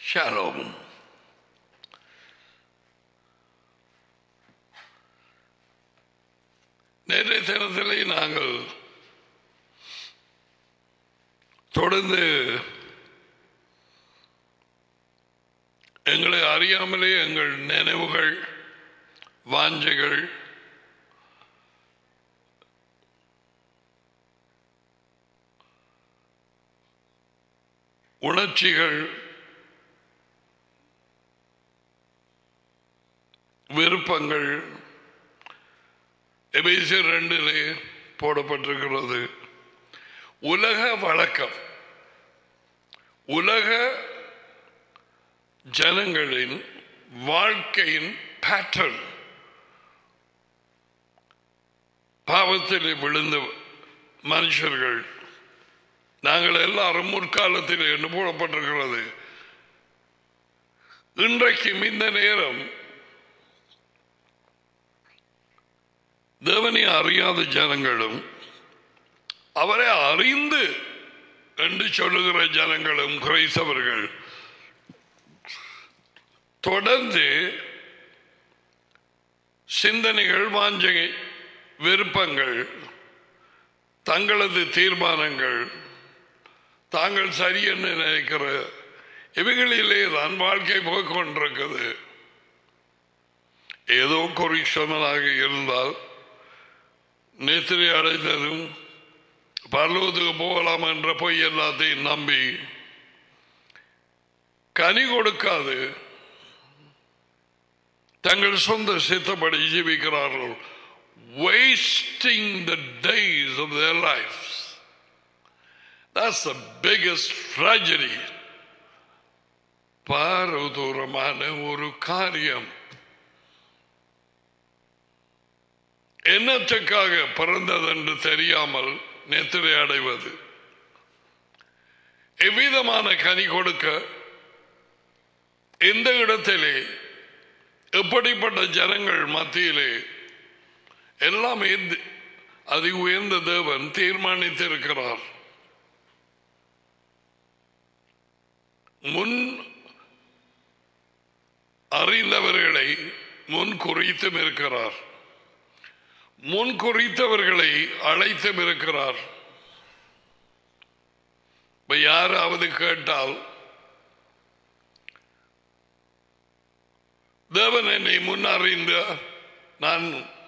Shalom நேற்றைய தினத்திலே நாங்கள் தொடர்ந்து எங்களை அறியாமலே எங்கள் நினைவுகள் வாஞ்சைகள் உணர்ச்சிகள் விருப்பங்கள் எபேசியர் ரெண்டிலே போடப்பட்டிருக்கிறது உலக வழக்கம் உலக ஜனங்களின் வாழ்க்கையின் பேட்டர்ன் பாவத்தில் விழுந்த மனுஷர்கள் நாங்கள் எல்லாரும் முற்காலத்தில் என்று போடப்பட்டிருக்கிறது இன்றைக்கும் இந்த நேரம் தேவனை அறியாத ஜனங்களும் அவரை அறிந்து என்று சொல்லுகிற ஜனங்களும் கிரைஸ்தவர்கள் தொடர்ந்து சிந்தனைகள் வாஞ்சை விருப்பங்கள் தங்களது தீர்மானங்கள் தாங்கள் சரி என்று நினைக்கிற இவைகளிலே தான் வாழ்க்கை போய் கொண்டிருக்குது ஏதோ கொரிஷமனாக இருந்தால் நேத்திரை அடைந்ததும் பரலோகத்துக்கு போகலாம் என்ற பொய் எல்லாத்தையும் நம்பி கனி கொடுக்காது தங்கள் சொந்த சித்தப்படி ஜீவிக்கிறார்கள் wasting the days of their lives. That's the biggest tragedy. பாரதூரமான ஒரு காரியம் என்னத்துக்காக பிறந்ததென்று தெரியாமல் நெத்திரை அடைவது எவ்விதமான கனி கொடுக்க எந்த இடத்திலே எப்படிப்பட்ட ஜனங்கள் மத்தியிலே எல்லாம் அதி உயர்ந்த தேவன் தீர்மானித்திருக்கிறார் முன் அறிந்தவர்களை முன் குறித்தும் இருக்கிறார் முன் குறித்தவர்களை அழைத்தும் இருக்கிறார் இப்ப யாராவது கேட்டால் தேவன் என்னை முன் அறிந்த நான்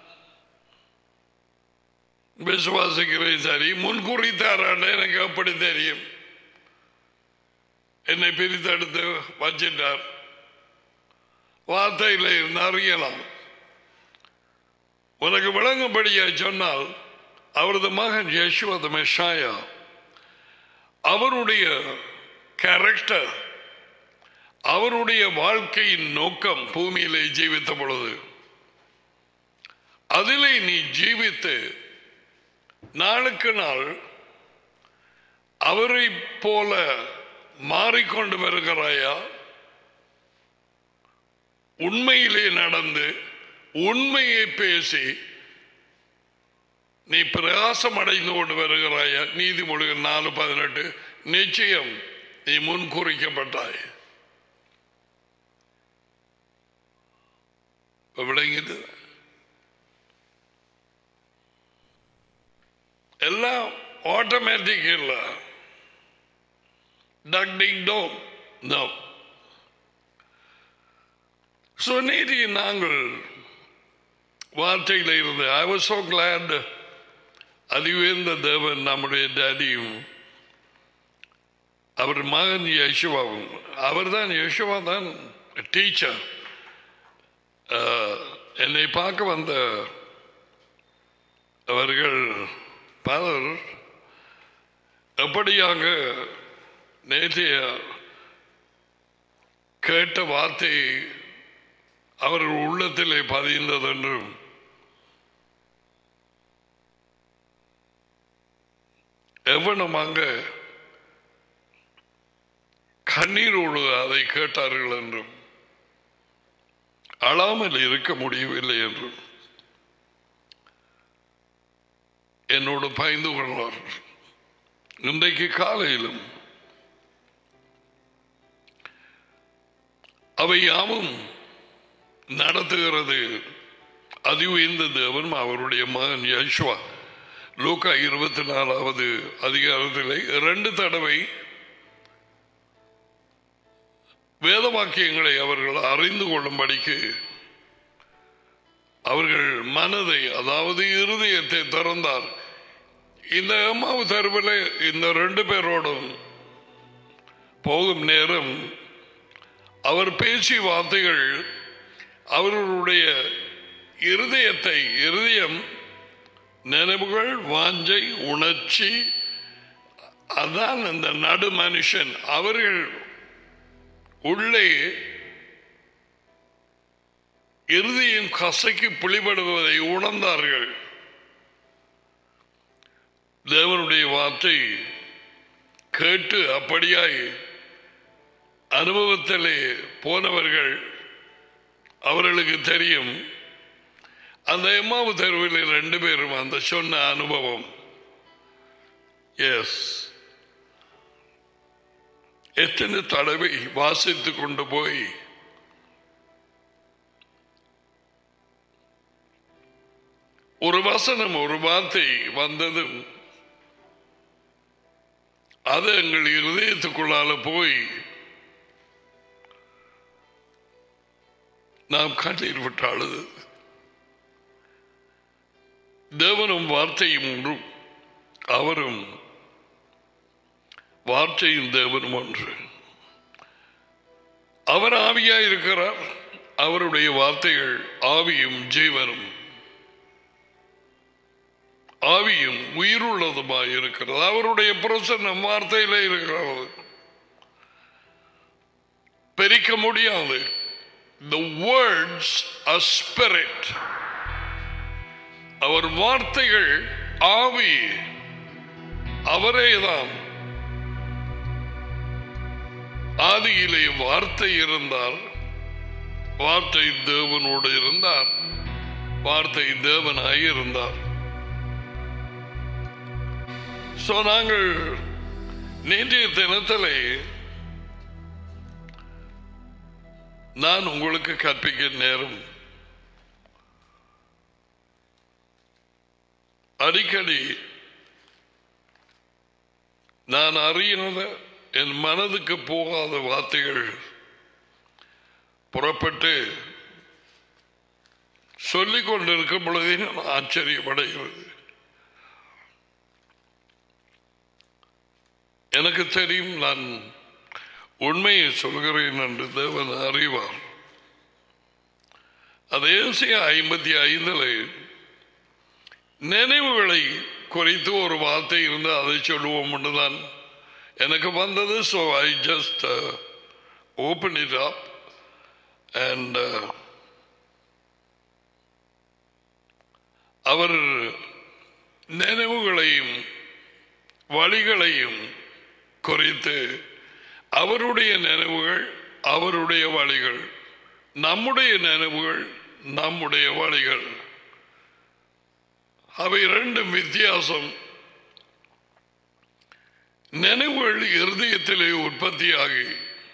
விசுவாசிக்கிறேன் சரி முன் குறித்தாரான எனக்கு அப்படி தெரியும் என்னை பிரித்தெடுத்து வச்சிட்டார் வார்த்தையில் இருந்து அறியலாம் உனக்கு விளங்கும்படியா சொன்னால் அவரது மகன் யசுவத மெஷாயா அவருடைய கேரக்டர் அவருடைய வாழ்க்கையின் நோக்கம் பூமியிலே ஜீவித்த பொழுது அதிலே நீ ஜீவித்து நாளுக்கு நாள் அவரை போல மாறிக்கொண்டு வருகிறாயா உண்மையிலே நடந்து உண்மையை பேசி நீ பிரயாசம் அடைந்து கொண்டு வருகிறாயா நீதிமொழிகள் நாலு பதினெட்டு நிச்சயம் நீ முன் குறிக்கப்பட்டாய் விளங்கிது எல்லாம் ஆட்டோமேட்டிக் இல்லை டக்டிங் டோம் நோ ஸோ நேற்று நாங்கள் வார்த்தையில் இருந்து ஐ வாஸ் சோ கிளாட் அதிவேந்த தேவன் நம்முடைய டேடியும் அவர் மகன் யசுவாவும் அவர் தான் யசுவா தான் டீச்சர் என்னை பார்க்க வந்த அவர்கள் பலர் எப்படியாக நேற்றைய கேட்ட வார்த்தை அவர்கள் உள்ளத்திலே பதிந்ததென்றும் எவனும் கண்ணீரோடு அதை கேட்டார்கள் என்றும் அழாமல் இருக்க முடியவில்லை என்றும் என்னோடு பயந்து கொண்டார் இன்றைக்கு காலையிலும் அவை யாவும் நடத்துகிறது அதி உயர்ந்த தேவன் அவருடைய மகன் யஷ்வா லூக்கா இருபத்தி நாலாவது அதிகாரத்திலே இரண்டு தடவை வேத வாக்கியங்களை அவர்கள் அறிந்து கொள்ளும்படிக்கு அவர்கள் மனதை அதாவது இருதயத்தை திறந்தார் இந்த அம்மாவு தருவில் இந்த ரெண்டு பேரோடும் போகும் நேரம் அவர் பேசிய வார்த்தைகள் அவர்களுடைய இருதயத்தை இருதயம் நினைவுகள் வாஞ்சை உணர்ச்சி அதான் அந்த நடு மனுஷன் அவர்கள் உள்ளே இறுதியும் கசைக்கு புலிபடுவதை உணர்ந்தார்கள் தேவனுடைய வார்த்தை கேட்டு அப்படியாய் அனுபவத்திலே போனவர்கள் அவர்களுக்கு தெரியும் அந்த எம்மாவு தெருவில் ரெண்டு பேரும் அந்த சொன்ன அனுபவம் எஸ் எத்தனை தடவை வாசித்து கொண்டு போய் ஒரு வசனம் ஒரு வார்த்தை வந்ததும் அது எங்கள் இருதயத்துக்குள்ளால போய் நாம் கண்ணீர் விட்டு அழுது தேவனும் வார்த்தையும் ஒன்று அவரும் வார்த்தையும் தேவனும் ஒன்று அவர் ஆவியா இருக்கிறார் அவருடைய வார்த்தைகள் ஆவியும் ஜீவனும் ஆவியும் உயிருள்ளதுமாய் இருக்கிறது அவருடைய பிரசன்னம் வார்த்தையில இருக்கிறது பெரிக்க முடியாது the words are spirit அவர் வார்த்தைகள் ஆவி அவரேதான் ஆதியிலே வார்த்தை இருந்தார் வார்த்தை தேவனோடு இருந்தார் வார்த்தை தேவனாய் இருந்தார் சோ நாங்கள் நேற்றைய தினத்திலே நான் உங்களுக்கு கற்பிக்க நேரம் அடிக்கடி நான் அறியாத என் மனதுக்கு போகாத வார்த்தைகள் புறப்பட்டு சொல்லிக் கொண்டிருக்கும் பொழுதே நான் ஆச்சரியமடைகிறது எனக்கு தெரியும் நான் உண்மையை சொல்கிறேன் என்று தேவன் அறிவார் அதே ஐம்பத்தி ஐந்தில் நினைவுகளை குறித்து ஒரு வார்த்தை இருந்து அதை சொல்லுவோம் தான் எனக்கு வந்தது so I just open it up and அவர் நினைவுகளையும் வழிகளையும் குறித்து அவருடைய நினைவுகள் அவருடைய வழிகள் நம்முடைய நினைவுகள் நம்முடைய வழிகள் அவை இரண்டும் வித்தியாசம் நினைவுகள் இருதயத்திலே உற்பத்தியாகி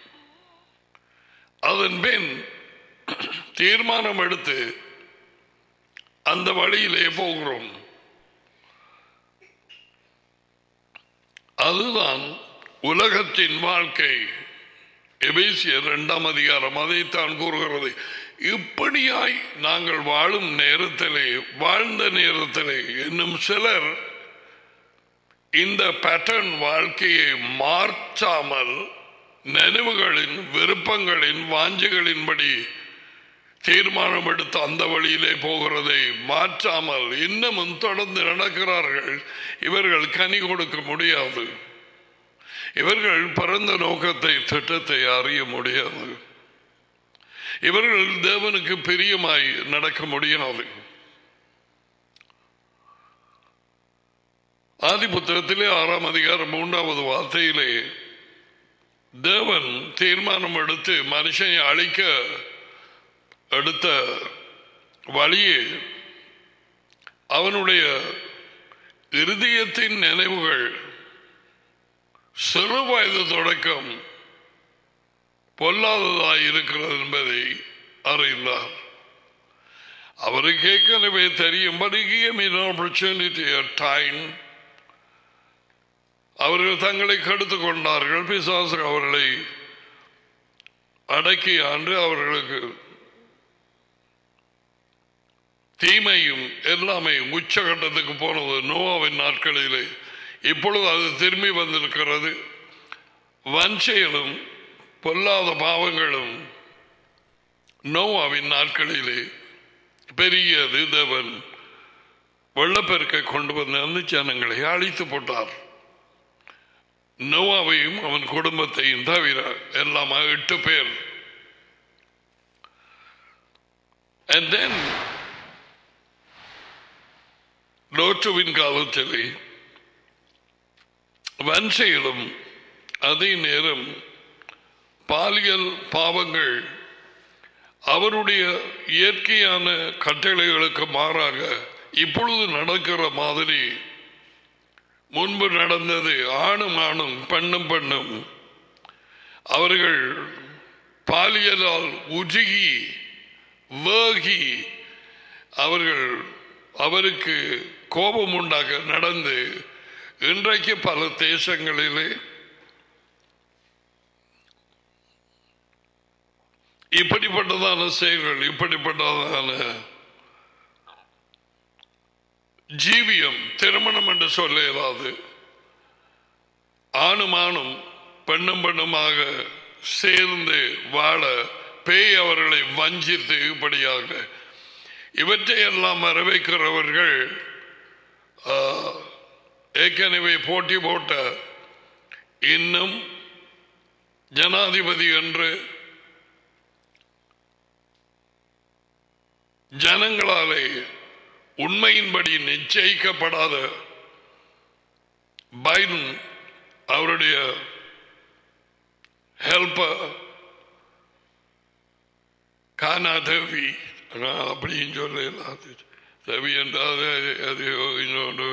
அதன் பின் தீர்மானம் எடுத்து அந்த வழியிலே போகிறோம் அதுதான் உலகத்தின் வாழ்க்கை எபேசியர் இரண்டாம் அதிகாரம் அதைத்தான் கூறுகிறது இப்படியாய் நாங்கள் வாழும் நேரத்திலே வாழ்ந்த நேரத்திலே இன்னும் சிலர் இந்த பேட்டர்ன் வாழ்க்கையை மாற்றாமல் நினைவுகளின் விருப்பங்களின் வாஞ்சிகளின்படி தீர்மானம் எடுத்து அந்த வழியிலே போகிறதை மாற்றாமல் இன்னமும் தொடர்ந்து நடக்கிறார்கள் இவர்கள் கனி கொடுக்க முடியாது இவர்கள் பிறந்த நோக்கத்தை திட்டத்தை அறிய முடியாது இவர்கள் தேவனுக்கு பிரியமாய் நடக்க முடியாது ஆதி புத்தகத்திலே ஆறாம் அதிகாரம் மூன்றாவது வார்த்தையிலே தேவன் தீர்மானம் எடுத்து மனுஷனை அழிக்க எடுத்த வழியே அவனுடைய இருதயத்தின் நினைவுகள் சிறு வயது தொடக்கம் பொல்லாததாய் இருக்கிறது என்பதை அறிந்தார் அவருக்கு ஏற்கனவே தெரியும் but he gave me an opportunity a time அவர்கள் தங்களை கெடுத்துக் கொண்டார்கள் பிசாசு அவர்களை அடக்கி ஆண்டு அவர்களுக்கு தீமையும் எல்லாமே உச்சகட்டத்துக்கு போனது நோவாவின் நாட்களிலே இப்பொழுது அது திரும்பி வந்திருக்கிறது வஞ்சைகளும் பொல்லாத பாவங்களும் நோவாவின் நாட்களிலே பெரியது தேவன் வெள்ளப்பெருக்கை கொண்டு வந்த அந்த ஜனங்களை அழித்து போட்டார் நோவாவையும் அவன் குடும்பத்தையும் தவிர எல்லாம் எட்டு பேர் And then லோற்றுவின் காலத்திலே வன்சையிலும் அதே நேரம் பாலியல் பாவங்கள் அவருடைய இயற்கையான கட்டளைகளுக்கு மாறாக இப்பொழுது நடக்கிற மாதிரி முன்பு நடந்தது ஆணும் ஆணும் பெண்ணும் பெண்ணும் அவர்கள் பாலியலால் உருகி வேகி அவர்கள் அவருக்கு கோபம் உண்டாக நடந்து இன்றைக்கு பல தேசங்களிலே இப்படிப்பட்டதான செயல்கள் இப்படிப்பட்டதான ஜீவியம் திருமணம் என்று சொல்ல இயலாது ஆணும் ஆணும் பெண்ணும் பெண்ணுமாக சேர்ந்து வாழ பேய் அவர்களை வஞ்சித்து இப்படியாக இவற்றையெல்லாம் வரவைக்கிறவர்கள் ஏற்கனவே போட்டி போட்ட இன்னும் ஜனாதிபதி என்று ஜனங்களாலே உண்மையின்படி நிச்சயிக்கப்படாத பைடன் அவருடைய ஹெல்ப்பர் கானா தேவி அப்படின்னு சொல்லலாம் தேவி என்றால் அது இன்னொன்று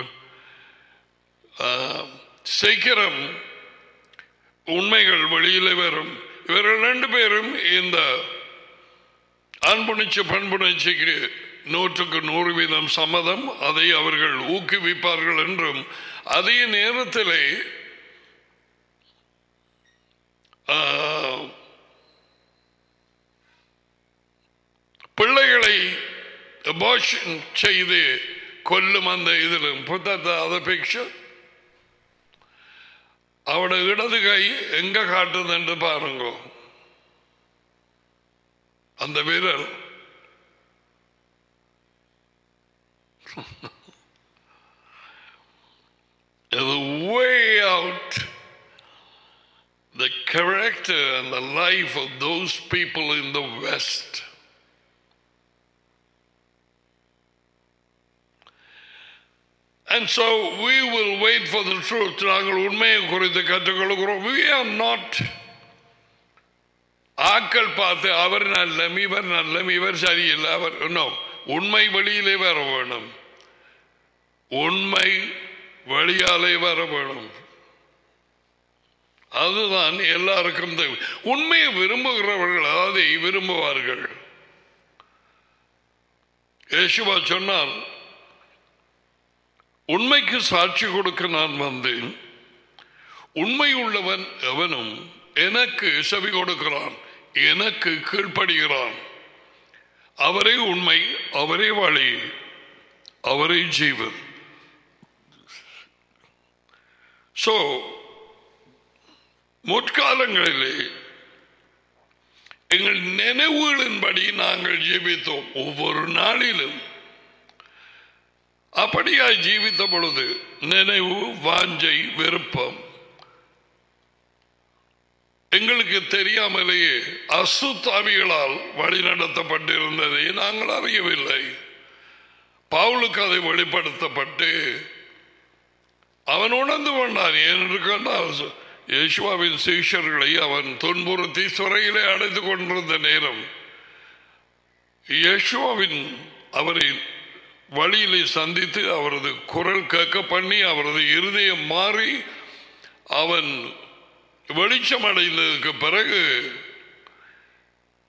சீக்கிரம் உண்மைகள் வெளியில வரும் இவர்கள் ரெண்டு பேரும் இந்த அன்புணர்ச்சி பண்புணர்ச்சிக்கு நூற்றுக்கு நூறு வீதம் சம்மதம் அதை அவர்கள் ஊக்குவிப்பார்கள் என்றும் அதே நேரத்திலே பிள்ளைகளை அபார்ஷன் செய்து கொல்லும் அந்த இதிலும் புத்தத்தை அதை பிக்சர் அவட இடது கை எங்க காட்டுது என்று பாருங்க அந்த வீரர் the way out the character and the life of those people in the West. And so we will wait for the truth. நாங்கள் உண்மையை குறித்து கற்றுக்கொள்கிறோம் we are not ஆக்கள் பார்த்து அவர் நல்லம் இவர் நல்லம் இவர் சரியில்லை அவர் no உண்மை வழியிலே வர வேணும் உண்மை வழியாலே வர வேணும் அதுதான் எல்லாருக்கும் தேவை உண்மையை விரும்புகிறவர்கள் அதை விரும்புவார்கள் யேசுவா சொன்னார் உண்மைக்கு சாட்சி கொடுக்க நான் வந்தேன் உண்மை உள்ளவன் எவனும் எனக்கு செவி கொடுக்கிறான் எனக்கு கீழ்ப்படுகிறான் அவரே உண்மை அவரே வழி அவரே ஜீவன் சோ முற்காலங்களிலே எங்கள் நினைவுகளின்படி நாங்கள் ஜீவித்தோம் ஒவ்வொரு நாளிலும் அப்படியாய் ஜீவித்த பொழுது நினைவு வாஞ்சை விருப்பம் எங்களுக்கு தெரியாமலேயே அசுத்தாவிகளால் வழிநடத்தப்பட்டிருந்ததை நாங்கள் அறியவில்லை பவுலுக்கு அதை வெளிப்படுத்தப்பட்டு அவன் உணர்ந்து கொண்டான் ஏனென்று கண்டால் யேசுவாவின் சீஷர்களை அவன் துன்புறுத்தி சிறையிலே அடைத்துக் கொண்டிருந்த நேரம் யேசுவாவின் அவரை வழியிலே சந்தித்து அவரது குரல் கேட்க பண்ணி அவரது இருதயம் மாறி அவன் வெளிச்சம் அடைந்ததுக்கு பிறகு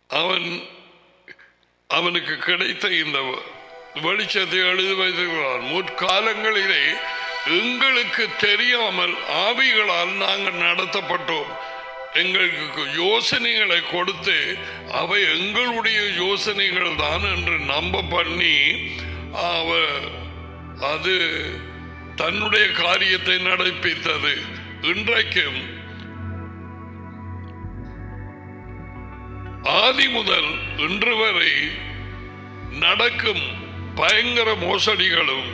அவன் அவனுக்கு கிடைத்த இந்த வெளிச்சத்தை எழுதி வைத்திருக்கிறான் முற்காலங்களிலே எங்களுக்கு தெரியாமல் ஆவிகளால் நாங்கள் நடத்தப்பட்டோம் எங்களுக்கு யோசனைகளை கொடுத்து அவை எங்களுடைய யோசனைகள் தான் என்று நம்ப பண்ணி அவ அது தன்னுடைய காரியத்தை நடப்பித்தது இன்றைக்கும் ஆதி முதல் இன்று வரை நடக்கும் பயங்கர மோசடிகளும்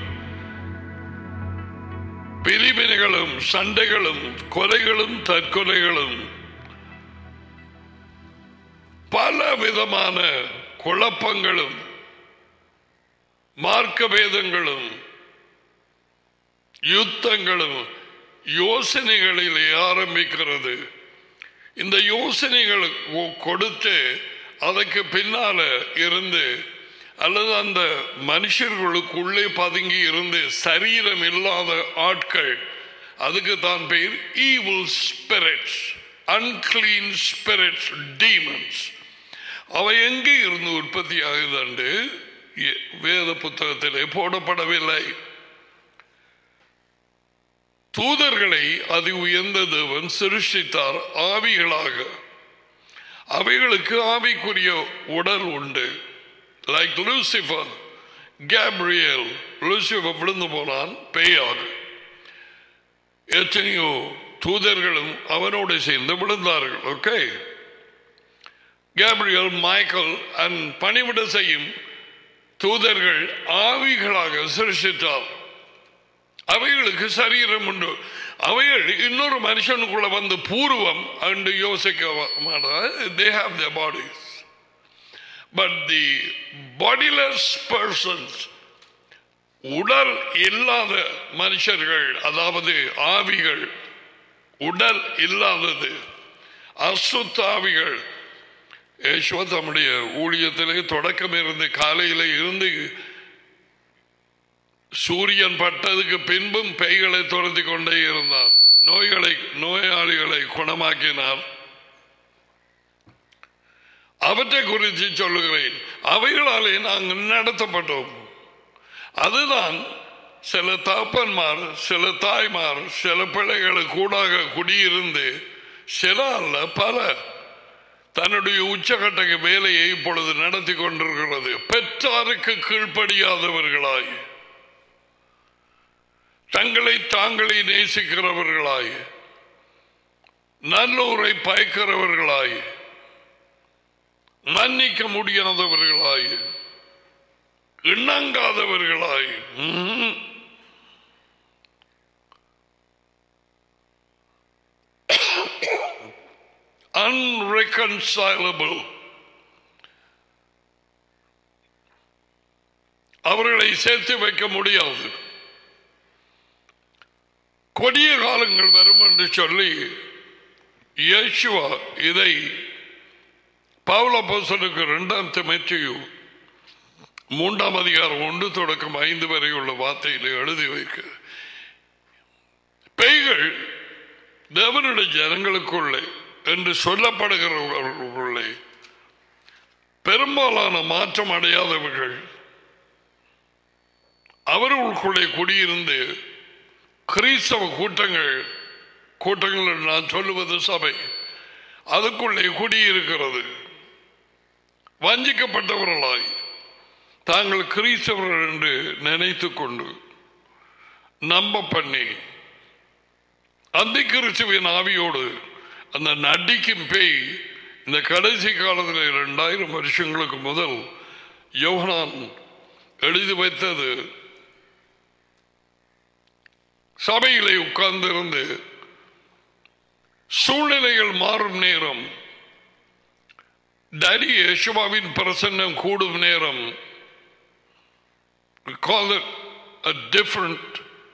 பிரிவினைகளும் சண்டைகளும் கொலைகளும் தற்கொலைகளும் பல விதமான குழப்பங்களும் மார்க்க பேதங்களும் யுத்தங்களும் யோசனைகளிலே ஆரம்பிக்கிறது இந்த யோசனைகள் கொ- கொடுத்து அதுக்கு பின்னால இருந்து அல்லது அந்த மனுஷர்களுக்குள்ளே பதுங்கி இருந்து சரீரம் இல்லாத ஆட்கள் அதுக்கு தான் பெயர் evil spirits unclean spirits demons அவை எங்கே இருந்து உற்பத்தி ஆகுதுண்டு எ- வேத புத்தகத்திலே போடப்படவில்லை தூதர்களை அதி உயர்ந்த தேவன் சிருஷ்டித்தார் ஆவிகளாக அவைகளுக்கு ஆவிக்குரிய உடல் உண்டு லைக் லூசிஃபர் கேப்ரியல் லூசிஃபர் விழுந்து போனான் பேயாக எத்தனையோ தூதர்களும் அவனோடு சேர்ந்து விழுந்தார்கள் ஓகே கேப்ரியல் மைக்கேல் அண்ட் பணிவிட செய்யும் தூதர்கள் ஆவிகளாக சிருஷ்டித்தார் அவைகளுக்கு சரீரம் உண்டு அவைகள் இன்னொரு மனுஷனுக்குள்ள வந்து பூர்வம் என்று யோசிக்க they have the bodies but the bodiless persons உடல் இல்லாத மனுஷர்கள் அதாவது ஆவிகள் உடல் இல்லாதது அசுத்தாவிகள் யேசுவ தம்முடைய ஊழியத்திலே தொடக்கம் இருந்து காலையில இருந்து சூரியன் பட்டதுக்கு பின்பும் பேய்களை துரத்தி கொண்டே இருந்தார் நோய்களை நோயாளிகளை குணமாக்கினார் அவற்றை குறித்து சொல்லுகிறேன் அவைகளாலே நாங்கள் நடத்தப்பட்டோம் அதுதான் சில தாப்பன்மார் சில தாய்மார் சில பிள்ளைகளுக்கு கூடாக குடியிருந்து சில அல்ல பல தன்னுடைய உச்சகட்ட வேலையை இப்பொழுது நடத்தி கொண்டிருக்கிறது பெற்றாருக்கு கீழ்ப்படியாதவர்களாய் தங்களை தாங்களே நேசிக்கிறவர்களாய் நல்லோரை பயக்கிறவர்களாய் மன்னிக்க முடியாதவர்களாய் இணங்காதவர்களாய் ம்ஹும். unreconcilable அவர்களை சேர்த்து வைக்க முடியாது கொடிய காலங்கள் வரும் என்று சொல்லி இயேசுவா இதை பவுல போசனுக்கு இரண்டாம் திமைச்சியு மூன்றாம் அதிகாரம் ஒன்று தொடக்கம் ஐந்து வரை உள்ள வார்த்தையில எழுதி வைக்க பேய்கள் தேவனுடைய ஜனங்களுக்குள்ளே என்று சொல்லப்படுகிறவர்களுக்குள்ளே பெரும்பாலான மாற்றம் அடையாதவர்கள் அவர்களுக்குள்ளே குடியிருந்து கிறிஸ்தவ கூட்டங்கள் கூட்டங்கள் என்று நான் சொல்லுவது சபை அதுக்குள்ளே குடியிருக்கிறது வஞ்சிக்கப்பட்டவர்களாய் தாங்கள் கிறிஸ்தவர்கள் என்று நினைத்து கொண்டு நம்ப பண்ணி அந்த கிறிஸ்துவின் ஆவியோடு அந்த நடிக்கும் பேய் இந்த கடைசி காலத்தில் இரண்டாயிரம் வருஷங்களுக்கு முதல் யோகனான் எழுதி வைத்தது சபையிலே உட்கார்ந்திருந்து சூழ்நிலைகள் மாறும் நேரம் டரி யேசுவாவின் பிரசன்னம் கூடும் நேரம் we call it a different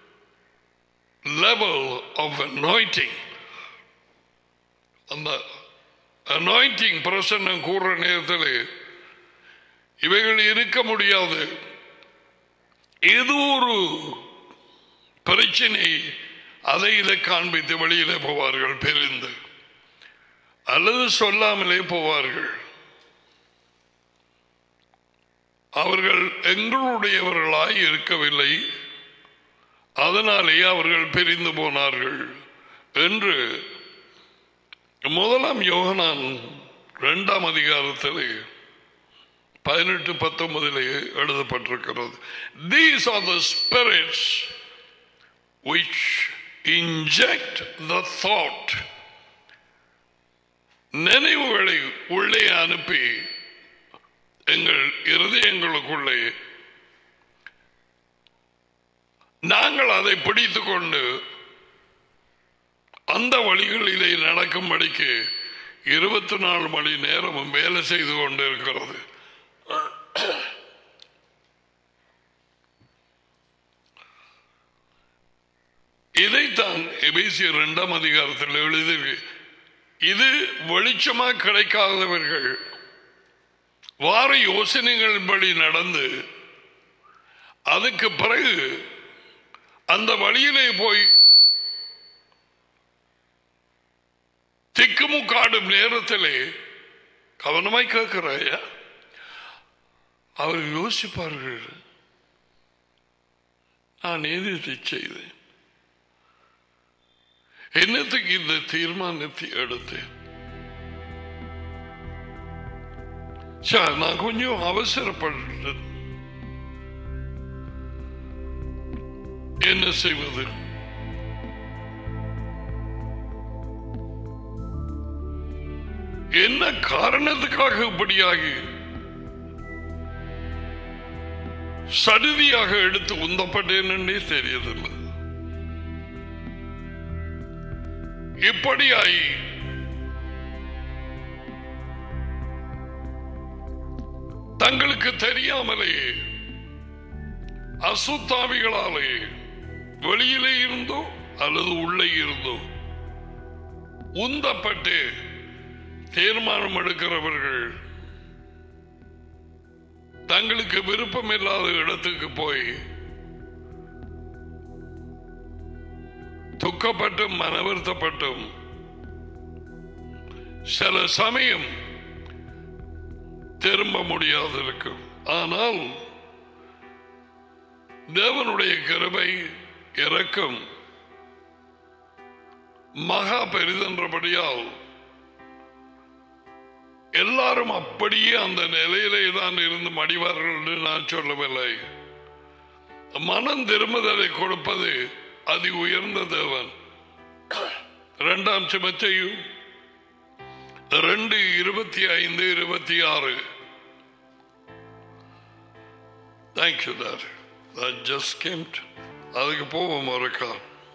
level of anointing அந்த அனாயிண்டிங் பிரசன்னம் கூடுற நேரத்தில் இவைகள் இருக்க முடியாது ஏதோ ஒரு பிரச்சனை அதை இதை காண்பித்து வெளியிலே போவார்கள் பெரிந்து அல்லது சொல்லாமலே போவார்கள் அவர்கள் எங்களுடையவர்களாய் இருக்கவில்லை அதனாலேயே அவர்கள் பிரிந்து போனார்கள் என்று முதலாம் யோகனான் இரண்டாம் அதிகாரத்திலே பதினெட்டு பத்தொன்பதிலே எழுதப்பட்டிருக்கிறது these are the spirits which inject the thought நினைவுகளை உள்ளே அனுப்பி எங்கள் இருதயங்களுக்குள்ளே நாங்கள் அதை பிடித்துக் கொண்டு அந்த வழிகளிலே நடக்கும்படிக்கு இருபத்தி நாலு மணி நேரமும் வேலை செய்து கொண்டிருக்கிறது இதைத்தான் எபேசியர் இரண்டாம் அதிகாரத்தில் எழுதி இது வெளிச்சமாக கிடைக்காதவர்கள் வார யோசனைகளின்படி நடந்து அதுக்கு பிறகு அந்த வழியிலே போய் திக்குமுக்காடும் நேரத்திலே கவனமாய் கேட்கிறாயா அவர் யோசிப்பார்கள் நான் எதிர்த்து செய்தேன் என்னத்துக்கு இந்த தீர்மானத்தை எடுத்தேன் சார் நான் கொஞ்சம் அவசரப்பட்டேன் என்ன செய்வது என்ன காரணத்துக்காக இப்படியாகி சடுதியாக எடுத்து உந்தப்பட்டேன் என்றே தெரியதில்லை இப்படியாய் தங்களுக்கு தெரியாமலே அசுத்தாவிகளாலே வெளியிலே இருந்தோ அல்லது உள்ளே இருந்தோ உந்தப்பட்டு தீர்மானம் எடுக்கிறவர்கள் தங்களுக்கு விருப்பம் இல்லாத இடத்துக்கு போய் துக்கப்பட்டும் மனவருத்தப்பட்டும் சில சமயம் திரும்ப முடியாது இருக்கும் ஆனால் தேவனுடைய கிருபை இறக்கம் மகா பெரிதென்றபடியால் எல்லாரும் அப்படியே அந்த நிலையிலே தான் இருந்து மடிவார்கள் என்று நான் சொல்லவில்லை மனம் திரும்புதலை கொடுப்பது அதி உயர்ந்த தேவன் இரண்டாம் சிமத்தையும் ரெண்டு இருபத்தி ஐந்து இருபத்தி ஆறு தேங்க்யூ தார் ஜஸ்ட் கேம் அதுக்கு போவோம் ஒருக்கா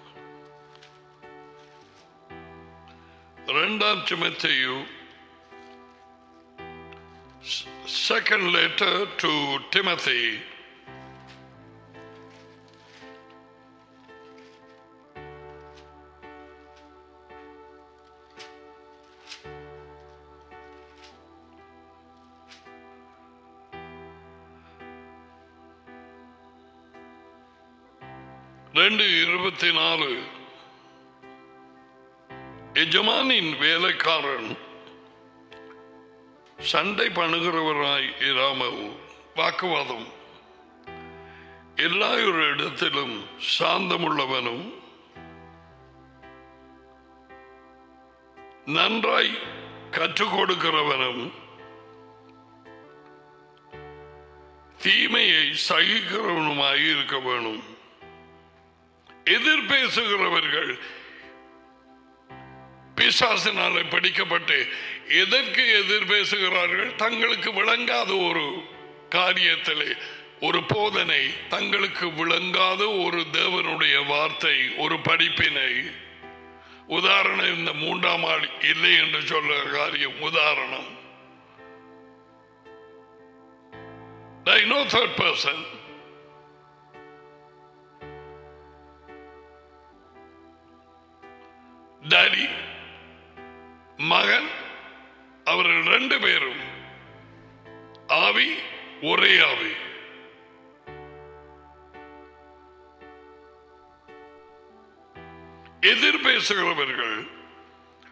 ரெண்டாம் சிமத்தையும் second letter to Timothy. ரெண்டு இருபத்தி நாலு எஜமானின் வேலைக்காரன் சண்டை பண்ணுகிறவராய் இராமல் வாக்குவாதம் எல்லா ஒரு இடத்திலும் சாந்தமுள்ளவனும் நன்றாய் கற்றுக் கொடுக்கிறவனும் தீமையை சகிக்கிறவனுமாய் இருக்க வேணும் எதிர்பேசுகிறவர்கள் பிசாசினாலே படிக்கப்பட்டு எதற்கு எதிர் பேசுகிறார்கள் தங்களுக்கு விளங்காத ஒரு காரியத்திலே ஒரு போதனை தங்களுக்கு விளங்காத ஒரு தேவனுடைய வார்த்தை ஒரு படிப்பினை உதாரணம் இந்த மூன்றாம் ஆள் இல்லை என்று சொல்ல காரியம் உதாரணம் I know third person. Daddy மகன் அவர்கள் ரெண்டு பேரும் ஆவி ஒரே ஆவி எதிர் பேசுகிறவர்கள்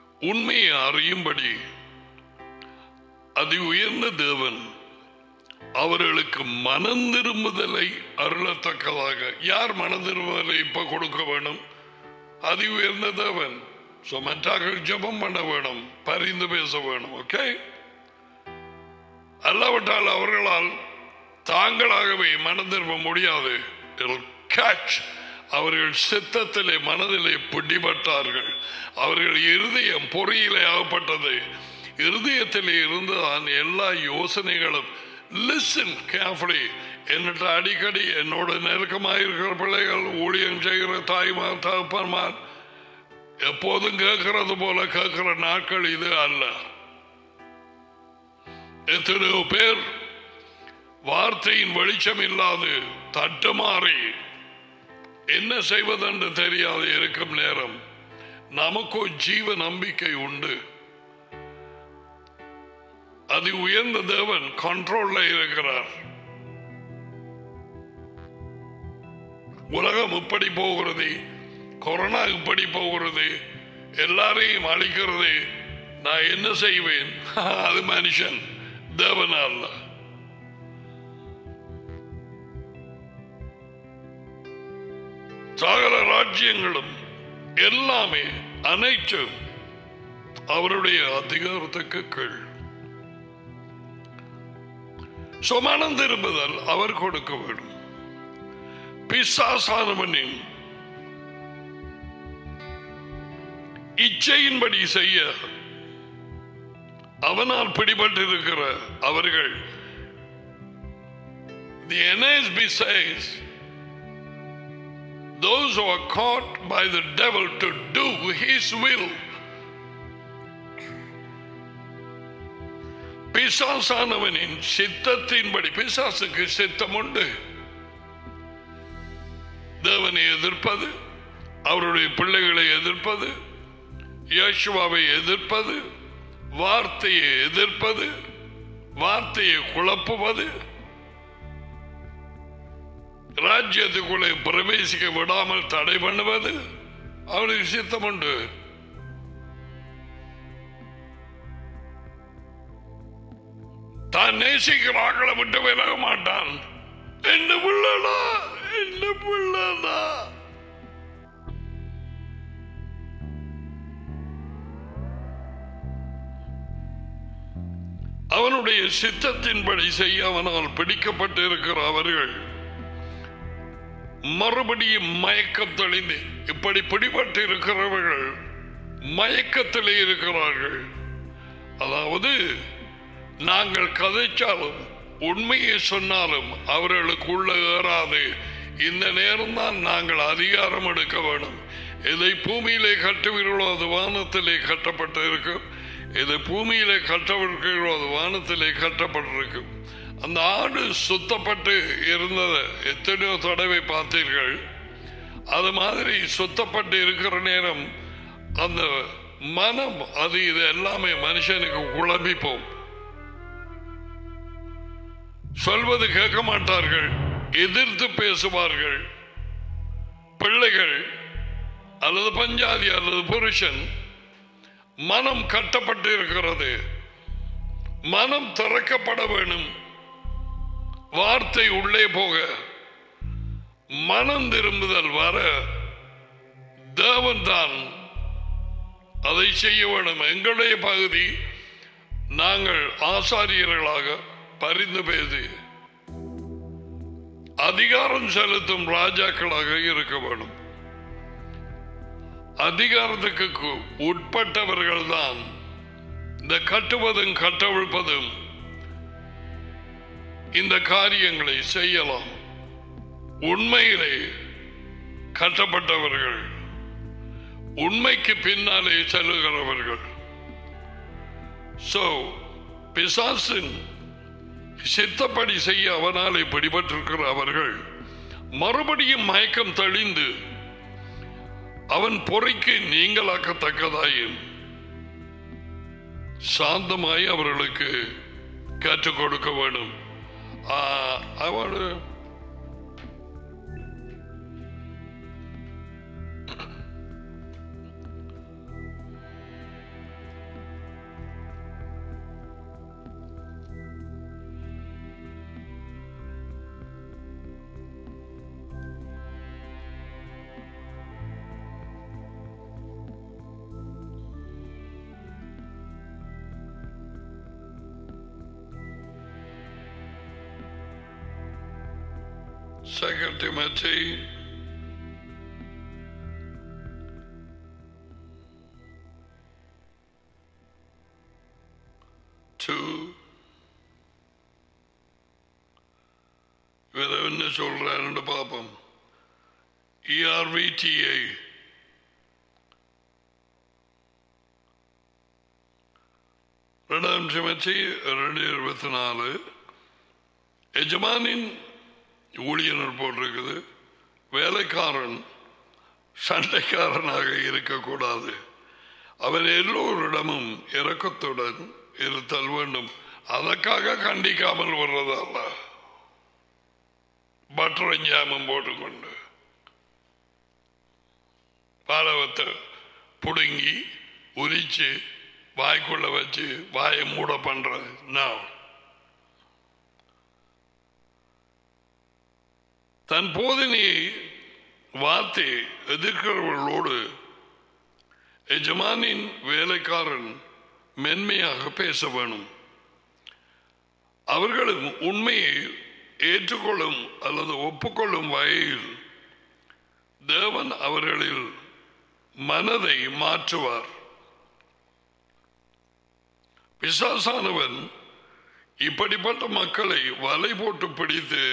உண்மையை அறியும்படி அதி உயர்ந்த தேவன் அவர்களுக்கு மனம் திரும்புதலை அருளத்தக்கதாக யார் மனம் திரும்புதலை இப்ப கொடுக்க வேணும் அதி உயர்ந்த தேவன் So, மற்றார்கள் ஜெபம் பண்ண வேணும் பரிந்து பேச வேணும் ஓகே அல்லாவிட்டால் அவர்களால் தாங்களாகவே மனம் திரும்ப முடியாது கேட்ச் அவர்கள் சித்தத்திலே மனதிலே பிடிபட்டார்கள் அவர்கள் இருதயம் பொறியிலே ஆகப்பட்டது இருதயத்திலே இருந்துதான் எல்லா யோசனைகளும் லிசன் கேர்ஃபுல்லி என்னட்ட அடிக்கடி என்னோட நெருக்கமாக இருக்கிற பிள்ளைகள் ஊழியம் செய்கிற தாய்மார் தகப்பன்மார் எப்போதும் கேட்கறது போல கேட்கிற நாட்கள் இது அல்ல எத்தனையோ பேர் வார்த்தையின் வெளிச்சம் இல்லாது தட்டுமாறி என்ன செய்வதென்று தெரியாது இருக்கும் நேரம் நமக்கோ ஜீவ நம்பிக்கை உண்டு அது உயர்ந்த தேவன் கண்ட்ரோல்ல இருக்கிறார் உலகம் இப்படி போகிறது கொரோனா இப்படி போகிறது எல்லாரையும் அழிக்கிறது நான் என்ன செய்வேன் அது மனுஷன் தேவன் அல்ல சகல ராஜ்யங்களும் எல்லாமே அனைத்தும் அவருடைய அதிகாரத்துக்கு கீழ் சுமனம் திரும்புதல் அவர் கொடுக்க வேண்டும் பிசாசானவனின் இச்சையின்படி செய்ய அவனால் பிடிபட்டிருக்கிற அவர்கள் The NSB says those who are caught by the devil to do his will பிசாசானவனின் சித்தத்தின்படி பிசாசுக்கு சித்தம் உண்டு தேவனை எதிர்ப்பது அவருடைய பிள்ளைகளை எதிர்ப்பது யேசுவாவை எதிர்ப்பது வார்த்தையை எதிர்ப்பது வார்த்தையை குழப்புவது ராஜ்யத்துக்குள்ளே பிரவேசிக்க விடாமல் தடை பண்ணுவது அவனுக்கு சித்தம் உண்டு தான் நேசிக்கிற ஆக்களை விட்டு விலக மாட்டான் என்ன பிள்ளடா என்ன பிள்ளடா அவனுடைய சித்தத்தின்படி செய்ய அவனால் பிடிக்கப்பட்டு இருக்கிற அவர்கள் மறுபடியும் மயக்கம் தெளிந்து இப்படி பிடிபட்டு இருக்கிறவர்கள் மயக்கத்திலே இருக்கிறார்கள் அதாவது நாங்கள் கதைச்சாலும் உண்மையை சொன்னாலும் அவர்களுக்கு உள்ள ஏறாது இந்த நேரம்தான் நாங்கள் அதிகாரம் எடுக்க வேண்டும் இதை பூமியிலே கட்டுவீர்களோ அது வானத்திலே கட்டப்பட்டு இருக்கும் இதை பூமியிலே கட்டப்பட்டிருக்கிறோ அது வானத்திலே கட்டப்பட்டிருக்கும் அந்த ஆடு சுத்தப்பட்டு இருந்ததை எத்தனையோ தடவை பார்த்தீர்கள் அது மாதிரி சுத்தப்பட்டு இருக்கிற நேரம் அந்த மனம் அது இது எல்லாமே மனுஷனுக்கு குழம்பிப்போம் சொல்வது கேட்க மாட்டார்கள் எதிர்த்து பேசுவார்கள் பிள்ளைகள் அல்லது பஞ்சாதி அல்லது புருஷன் மனம் கட்டப்பட்டு இருக்கிறது மனம் திறக்கப்பட வேணும் வார்த்தை உள்ளே போக மனம் திரும்புதல் வர தேவன் தான் அதை செய்ய வேண்டும் எங்களுடைய பகுதி நாங்கள் ஆசாரியர்களாக பரிந்து பேசி அதிகாரம் செலுத்தும் ராஜாக்களாக இருக்க வேண்டும் அதிகாரத்துக்கு கு- உட்பட்டவர்கள் தான் இந்த கட்டுவதும் கட்டவிழ்ப்பதும் இந்த காரியங்களை செய்யலாம் உண்மையிலே கட்டப்பட்டவர்கள் உண்மைக்கு பின்னாலே செல்லுகிறவர்கள் சோ பிசாசின் சித்தப்படி செய்ய அவனாலே பிடிபட்டிருக்கிற அவர்கள் மறுபடியும் மயக்கம் தெளிந்து அவன் பொறைக்கு நீங்களாக்கத்தக்கதாயும் சாந்தமாய் அவர்களுக்கு கற்றுக் கொடுக்க வேண்டும் அவன் Second Timothy two இவரை என்ன சொல்றாருன்னு பார்ப்போம் இஆர்விடிஐ ரெண்டாம் சிமச்சி ரெண்டு இருபத்தி நாலு எஜமானின் ஊழியனர் போட்டிருக்குது வேலைக்காரன் சண்டைக்காரனாக இருக்கக்கூடாது அவர் எல்லோரிடமும் இரக்கத்துடன் இருத்தல் வேண்டும் அதற்காக கண்டிக்காமல் வர்றதல்ல பட்டரும் ஜாமும் போட்டுக்கொண்டு பாலவத்தை புடுங்கி உரிச்சு வாய்க்குள்ள வச்சு வாயை மூட பண்றது நான் தன் போதனையை வார்த்தை எதிர்க்கிறவர்களோடு எஜமானின் வேலைக்காரன் மென்மையாக பேச வேணும் அவர்களும் உண்மையை ஏற்றுக்கொள்ளும் அல்லது ஒப்புக்கொள்ளும் வகையில் தேவன் அவர்களில் மனதை மாற்றுவார் பிசாசானவன் இப்படிப்பட்ட மக்களை வலை போட்டு பிடித்து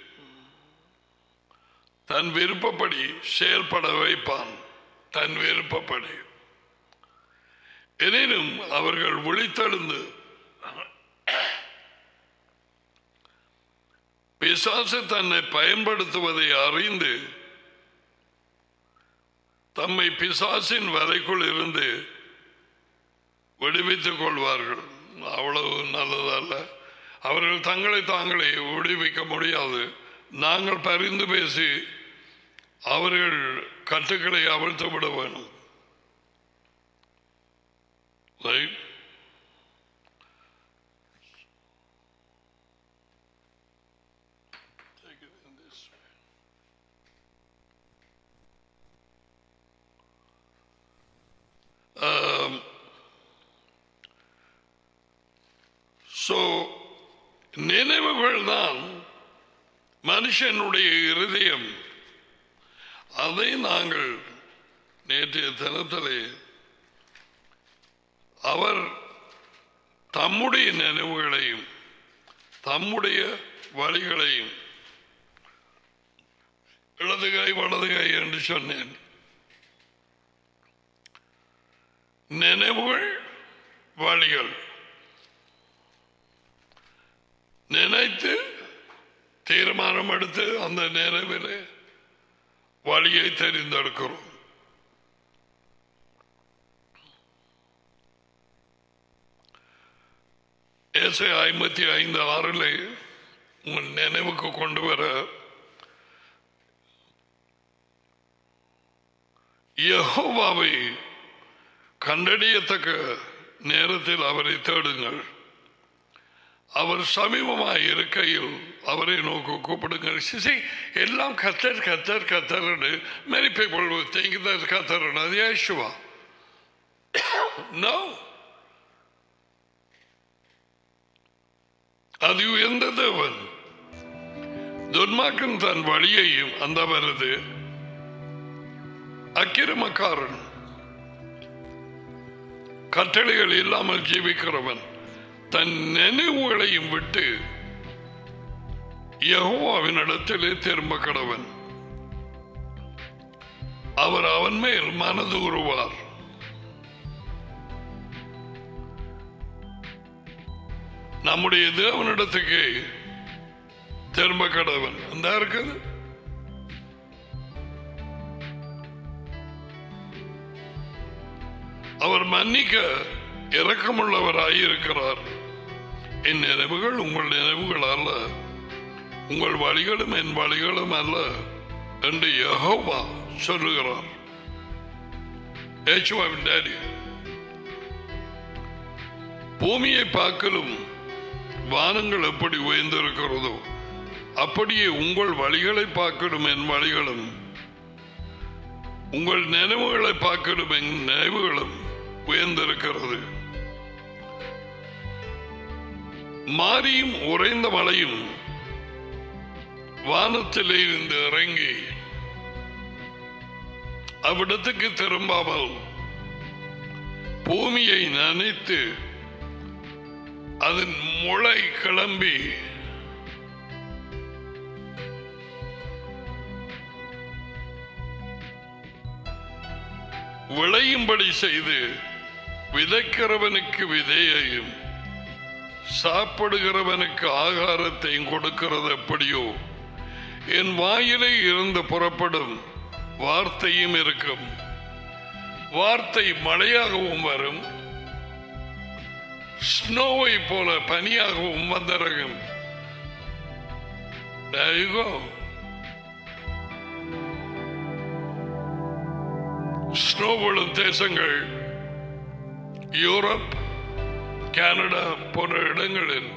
தன் விருப்பப்படி செயல்பட வைப்பான் தன் விருப்பப்படி எனினும் அவர்கள் விழித்தெழுந்து பிசாசு தன்னை பயன்படுத்துவதை அறிந்து தம்மை பிசாசின் வரைக்குள் இருந்து விடுவித்துக் கொள்வார்கள் அவ்வளவு நல்லதல்ல அவர்கள் தங்களை தாங்களே விடுவிக்க முடியாது நாங்கள் பரிந்து பேசி அவர்கள் கட்டுக்களை அவிழ்த்து விட வேணும் Right? Take it in this way. Um, so நினைவுகள் தான் மனுஷனுடைய இருதயம் அதை நாங்கள் நேற்றைய தினத்திலே அவர் தம்முடைய நினைவுகளையும் தம்முடைய வழிகளையும் இடது கை வலது கை என்று சொன்னேன் நினைவுகள் வழிகள் நினைத்து தீர்மானம் எடுத்து அந்த நினைவில் வழியை தெரிந்தெடுக்கிறோம் ஏசை ஐம்பத்தி ஐந்து ஆறில் உங்கள் நினைவுக்கு கொண்டு வர யெகோவாவை கண்டறியத்தக்க நேரத்தில் அவரை தேடுங்கள் அவர் சமீபமாய் இருக்கையில் அவரை நோக்கி கூப்பிடுங்கள் சிசி எல்லாம் கத்தர் கத்தர் கத்தர் many people will think that கத்தர் அது யேசுவா no அது எந்த தேவன் துன்மாக்கன் தன் வழியையும் அந்த வருது அக்கிரமக்காரன் கட்டளைகள் இல்லாமல் ஜீவிக்கிறவன் தன் நினைவுகளையும் விட்டு யகோவாவின் இடத்திலே திரும்ப கடவன் அவர் அவன் மேல் மனது உருவார் நம்முடைய தேவனிடத்துக்கு திரும்ப கடவன் அந்த இருக்குது அவர் மன்னிக்க இரக்கமுள்ளவராய் இருக்கிறார் என் நினைவுகள் உங்கள் நினைவுகள் அல்ல உங்கள் வழிகளும் என் வழிகளும் அல்ல என்று யெகோவா சொல்லுகிறார் ஏச்சுவாவின் டேடி பூமியை பார்க்கலும் வானங்கள் எப்படி உயர்ந்திருக்கிறதோ அப்படியே உங்கள் வழிகளை பார்க்கணும் என் வழிகளும் உங்கள் நினைவுகளை பார்க்கணும் என் நினைவுகளும் உயர்ந்திருக்கிறது மாரியும் உறைந்த மலையும் வானத்திலே இருந்து இறங்கி அவ்விடத்துக்கு திரும்பாமல் பூமியை நனைத்து அதன் முளை கிளம்பி விளையும்படி செய்து விதைக்கிறவனுக்கு விதையையும் சாப்பிடுகிறவனுக்கு ஆகாரத்தையும் கொடுக்கிறது எப்படியோ என் வாயிலே இருந்து புறப்படும் வார்த்தையும் இருக்கும் வார்த்தை மழையாகவும் வரும் ஸ்னோவை போல பனியாகவும் வந்திறங்கும் There you go. ஸ்னோ விழும் தேசங்கள் யூரோப் கனடா போன்ற இடங்களில்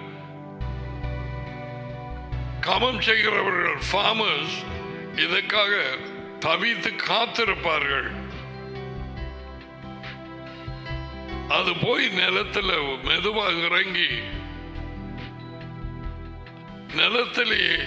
கமம் செய்கிறவர்கள் ஃபார்மர்ஸ் இதற்காக தவித்து காத்திருப்பார்கள் அது போய் நிலத்துல மெதுவாக இறங்கி நிலத்திலேயே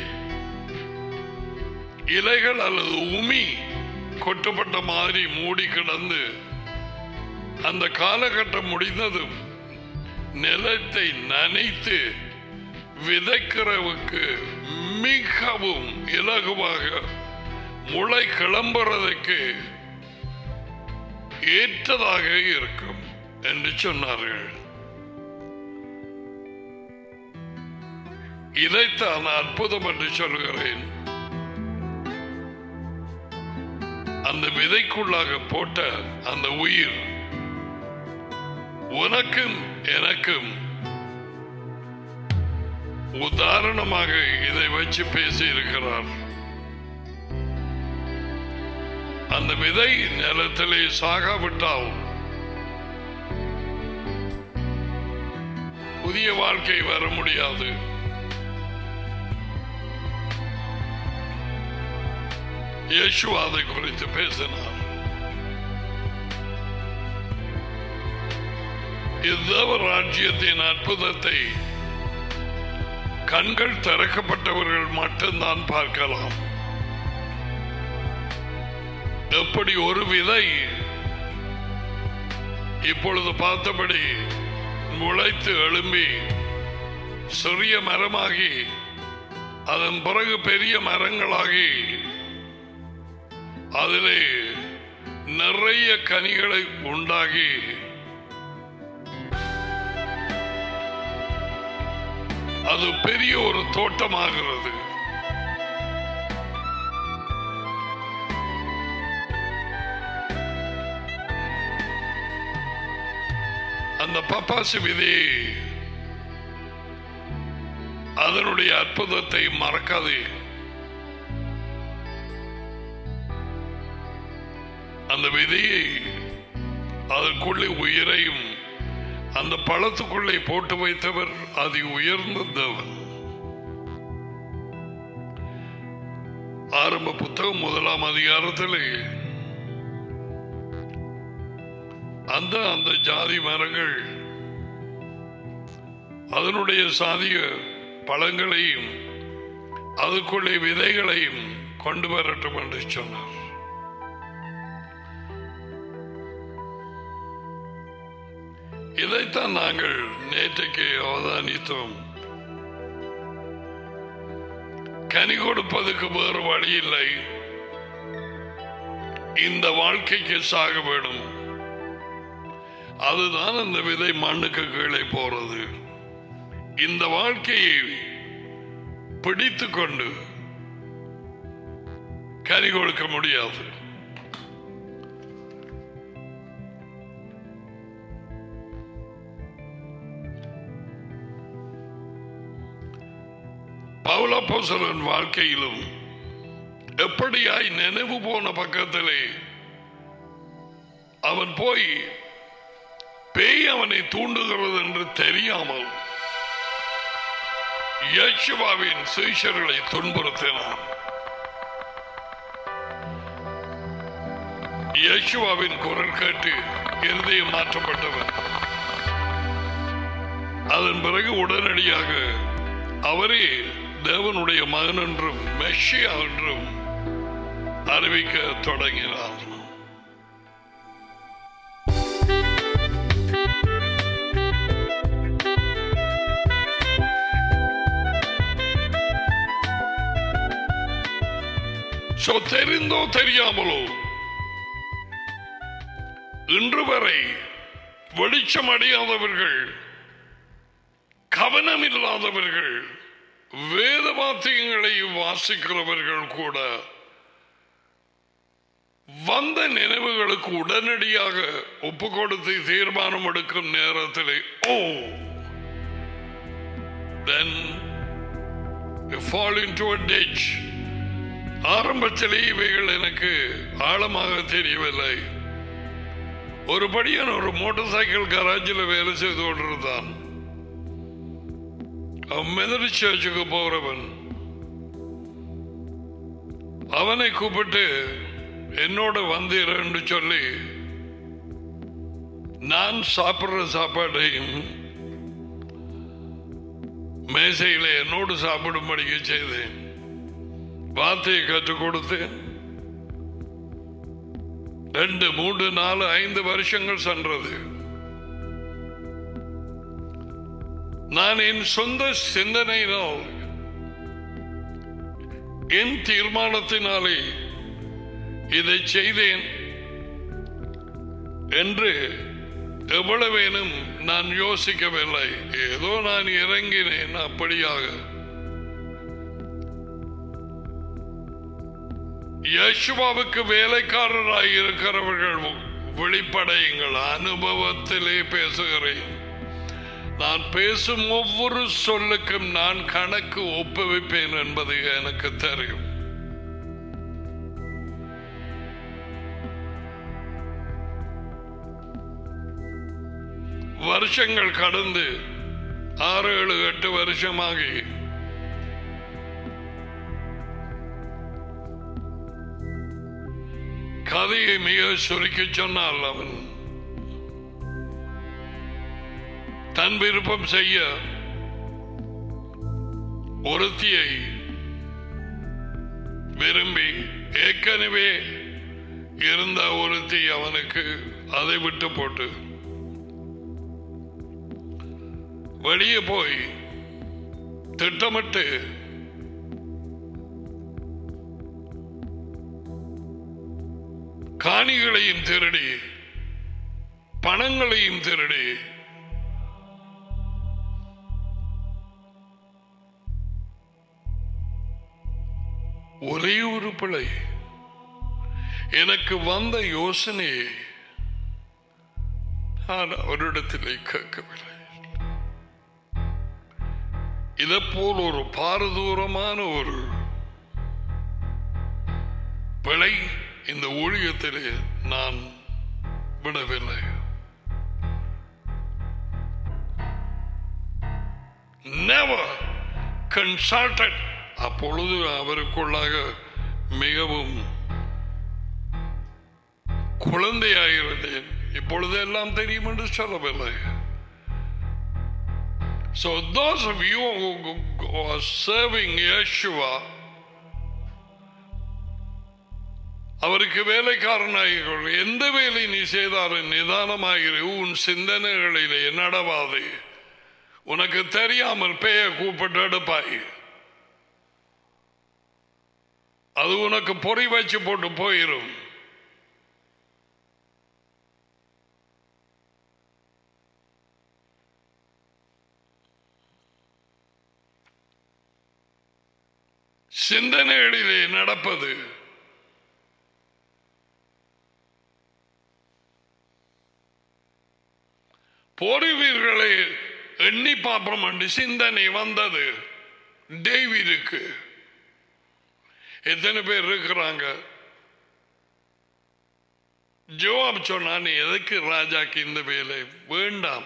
இலைகள் அல்லது உமி கொட்டப்பட்ட மாதிரி மூடி கிடந்து அந்த காலகட்டம் முடிந்ததும் நிலத்தை நனைத்து விதைக்கிறவுக்கு மிகவும் இலகுவாக முளை கிளம்புறதுக்கு ஏற்றதாக இருக்கும் என்று சொன்னார்கள் இதைத்தான் அற்புதம் என்று சொல்கிறேன் அந்த விதைக்குள்ளாக போட்ட அந்த உயிர் உனக்கும் எனக்கும் உதாரணமாக இதை வச்சு பேசி இருக்கிறார் அந்த விதை நிலத்திலே சாகாவிட்டால் புதிய வாழ்க்கை வர முடியாது இயேசு அதை குறித்து பேசினார் இத்தவ ராஜ்யத்தின் அற்புதத்தை கண்கள் திறக்கப்பட்டவர்கள் மட்டும்தான் பார்க்கலாம் எப்படி ஒரு விதை இப்பொழுது பார்த்தபடி முளைத்து எழும்பி சிறிய மரமாகி அதன் பிறகு பெரிய மரங்களாகி அதிலே நிறைய கனிகளை உண்டாகி அது பெரிய ஒரு தோட்டமாகிறது அந்த பப்பாசு விதையை அதனுடைய அற்புதத்தை மறக்காதே அந்த விதையை அதற்குள்ளே உயிரையும் அந்த பழத்துக்குள்ளே போட்டு வைத்தவர் அதி உயர்ந்தவர் ஆரம்ப புத்தகம் முதலாம் அதிகாரத்திலே அந்த அந்த ஜாதி மரங்கள் அதனுடைய சாதிய பழங்களையும் அதுக்குள்ளே விதைகளையும் கொண்டு வரட்டும் என்று சொன்னார் இதைத்தான் நாங்கள் நேற்றைக்கு அவதானித்தோம் கனி கொடுப்பதுக்கு வேறு வழி இல்லை இந்த வாழ்க்கைக்கு சாக வேணும் அதுதான் அந்த விதை மண்ணுக்கு கீழே போறது இந்த வாழ்க்கையை பிடித்து கொண்டு கனி கொடுக்க முடியாது பௌலப்போசலன் வாழ்க்கையிலும் எப்படியாய் நினைவு போன பக்கத்திலே அவன் போய் பேய் அவனை தூண்டுகிறது என்று தெரியாமல் யேசுவாவின் சீஷர்களை துன்புறுத்தினான் யேசுவாவின் குரல் கேட்டு இருதயம் மாற்றப்பட்டவன் அதன் பிறகு உடனடியாக அவரே தேவனுடைய மகன் என்றும் மெஷியா என்றும் அறிவிக்க தொடங்கினார் So, தெரிந்தோ தெரியாமலோ இன்று வரை வெளிச்சம் அடையாதவர்கள் கவனம் இல்லாதவர்கள் வேத வாத்தியங்களை வாசிக்கிறவர்கள் கூட வந்த நினைவுகளுக்கு உடனடியாக ஒப்பு கொடுத்து தீர்மானம் எடுக்கும் நேரத்தில் ஓ then you fall into a ditch ஆரம்பத்திலே இவைகள் எனக்கு ஆழமாக தெரியவில்லை ஒரு படியன் ஒரு மோட்டார் சைக்கிள் கராஜில் வேலை செய்து கொண்டிருந்தான் அவன் மெதடி சர்ச்சுக்கு போறவன் அவனை கூப்பிட்டு என்னோட வந்தீரன்னு சொல்லி நான் சாப்பிடுற சாப்பாட்டையும் மேசையில என்னோடு சாப்பிடும்படிக்கு செய்தேன் வார்த்தையை கற்றுக் கொடுத்தேன் ரெண்டு மூன்று நாலு ஐந்து வருஷங்கள் சென்றது நான் என் சொந்த சிந்தனையினால் என் தீர்மானத்தினாலே இதை செய்தேன் என்று எவ்வளவேனும் நான் யோசிக்கவில்லை ஏதோ நான் இறங்கினேன் அப்படியாக யேசுவாவுக்கு வேலைக்காரராய் இருக்கிறவர்கள் வெளிப்படையுங்கள் அனுபவத்திலே பேசுகிறேன் நான் பேசும் ஒவ்வொரு சொல்லுக்கும் நான் கணக்கு ஒப்புவிப்பேன் என்பது எனக்கு தெரியும் வருஷங்கள் கடந்து ஆறு ஏழு எட்டு வருஷமாகி கதையை மிக சுருக்கி சொன்னால் அவன் தன் விருப்பம் செய்ய ஒருத்தியை விரும்பி ஏற்கனவே இருந்த ஒருத்தி அவனுக்கு அதை விட்டு போட்டு வெளியே போய் திட்டமிட்டு காணிகளையும் திருடி பணங்களையும் திருடி ஒரே ஒரு பிழை எனக்கு வந்த யோசனையை நான் அவரிடத்திலே கேட்கவில்லை இதை போல் ஒரு பாரதூரமான ஒரு பிழை இந்த ஊழியத்திலே நான் விடவில்லை never consulted அப்பொழுது அவருக்குள்ளாக மிகவும் குழந்தையாயிருந்தேன் இப்பொழுது எல்லாம் தெரியும் என்று சொல்லவில்லை So those of you who are serving Yeshua அவருக்கு வேலைக்காரனாகிகள் எந்த வேலை நீ செய்தாலும் நிதானமாகிற உன் சிந்தனைகளிலே நடவாது உனக்கு தெரியாமல் பேய கூப்பிட்டு எடுப்பாய் அது உனக்கு பொறி வச்சு போட்டு போயிரும் சிந்தனைகளிலே நடப்பது போரிவீர்களை எண்ணி பார்ப்போம் என்று சிந்தனை வந்தது டேவிடுக்கு எத்தனை பேர் இருக்கிறாங்க ஜவாப் சொன்னா நீ எதுக்கு ராஜாக்கு இந்த வேலை வேண்டாம்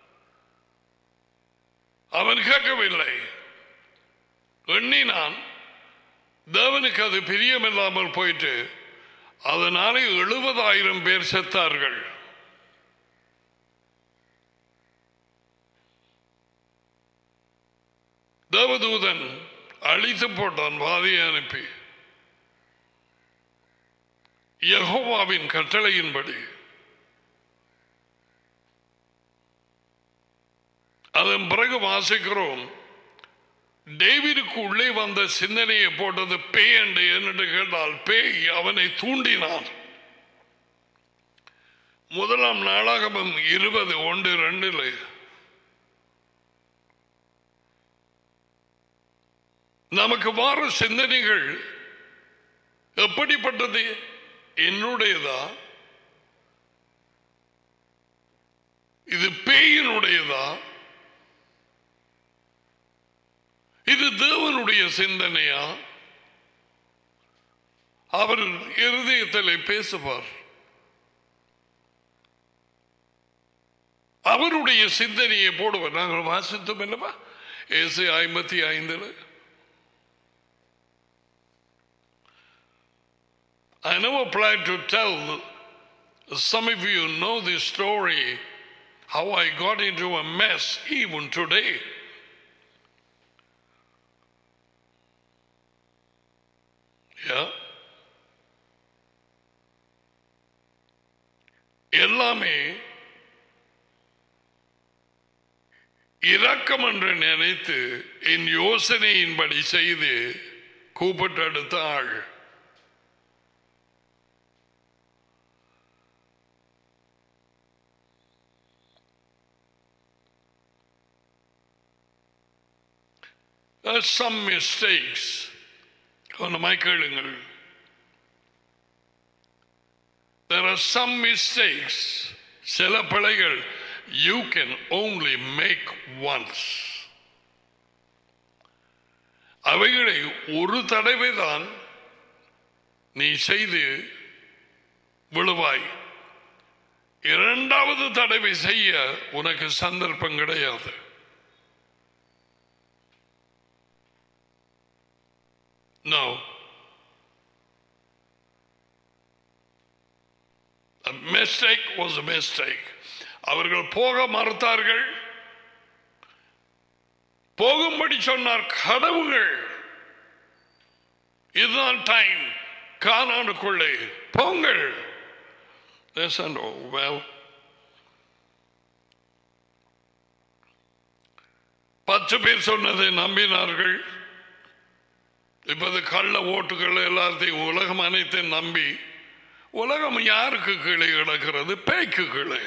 அவன் கேட்கவில்லை எண்ணினான் தேவனுக்கு அது பிரியமில்லாமல் போயிட்டு அதனாலே எழுபதாயிரம் பேர் செத்தார்கள் தேவதூதன் அழித்து போட்டான் வாதியை அனுப்பி யெகோவாவின் கட்டளையின்படி அதன் பிறகு வாசிக்கிறோம் டேவிடுக்கு உள்ளே வந்த சிந்தனையை போட்டது பேய் என்று என்று கேட்டால் பேய் அவனை தூண்டினான் முதலாம் நாளாகமம் இருபது ஒன்று ரெண்டில் நமக்கு வார சிந்தனைகள் எப்படிப்பட்டது என்னுடையதா இது பேயினுடையதா இது தேவனுடைய சிந்தனையா அவர் இருதயத்தில் பேசுவார் அவருடைய சிந்தனையை போடுவார் நாங்கள் வாசித்தோம் என்னவா ஏசு ஐம்பத்தி ஐந்துல I never plan to tell some of you know this story how I got into a mess even today. Yeah. எல்லாமே இரக்கம் என்று நினைத்து என் யோசனையின்படி செய்து கூப்பிட்டெடுத்த ஆள் There's some mistakes. கவனமாய் கேளுங்கள் There are some mistakes. சில பிழைகள் you can only make once. அவைகளை ஒரு தடவை தான் நீ செய்து விழுவாய் இரண்டாவது தடவை செய்ய உனக்கு சந்தர்ப்பம் கிடையாது No. A mistake was a mistake. அவர்கள் போக மறுத்தார்கள் போகும்படி சொன்னார் கடவுகள் இதுதான் டைம் கானானுக்குள்ளே போங்கள் They said, oh, well, பத்து பேர் சொன்னதை நம்பினார்கள் இப்போது கள்ள ஓட்டுகள் எல்லாத்தையும் உலகம் அனைத்தையும் நம்பி உலகம் யாருக்கு கீழே கிடக்கிறது பேய்க்கு கீழே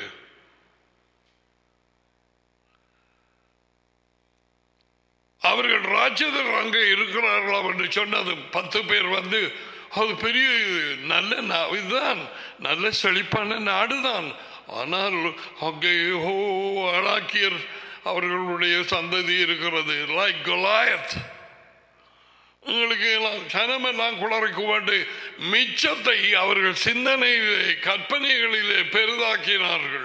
அவர்கள் ராஜ்யத்தில் அங்கே இருக்கிறார்களா என்று சொன்னது பத்து பேர் வந்து அது பெரிய நல்ல நா- இதுதான் நல்ல செழிப்பான நாடுதான் ஆனால் அங்கே ஹோ அடாக்கியர் அவர்களுடைய சந்ததி இருக்கிறது லைக் கொலாயத் உங்களுக்கு எல்லாம் சனமெல்லாம் குளறிக்கு வேண்டு மிச்சத்தை அவர்கள் சிந்தனையிலே கற்பனைகளிலே பெரிதாக்கினார்கள்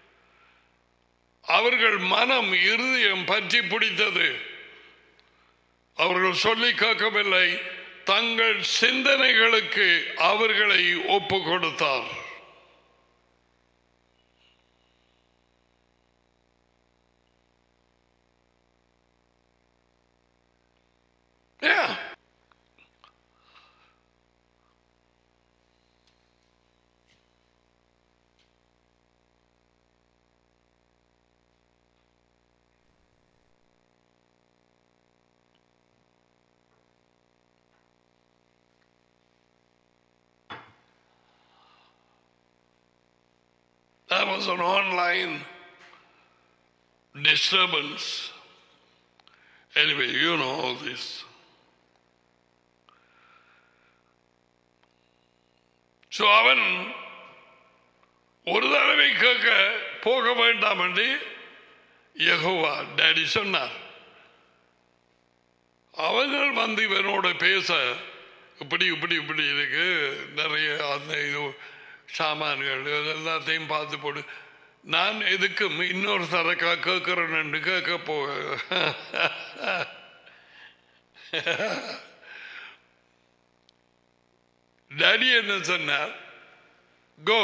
அவர்கள் மனம் இருதயம் பற்றி பிடித்தது அவர்கள் சொல்லி கேட்கவில்லை தங்கள் சிந்தனைகளுக்கு அவர்களை ஒப்பு கொடுத்தார் Yeah. That was an online disturbance. Anyway, you know all this. So அவன் ஒரு தடவை கேட்க போக வேண்டாம் என்று யெகோவா டேடி சொன்னார் அவர்கள் வந்து இவனோட பேச இப்படி இப்படி இப்படி இருக்கு நிறைய அந்த இது சாமான்கள் எல்லாத்தையும் பார்த்து போடு நான் எதுக்கும் இன்னொரு தரக்கா கேட்கிறேன் கேட்க போக டாடி என்ன சொன்னார் கோ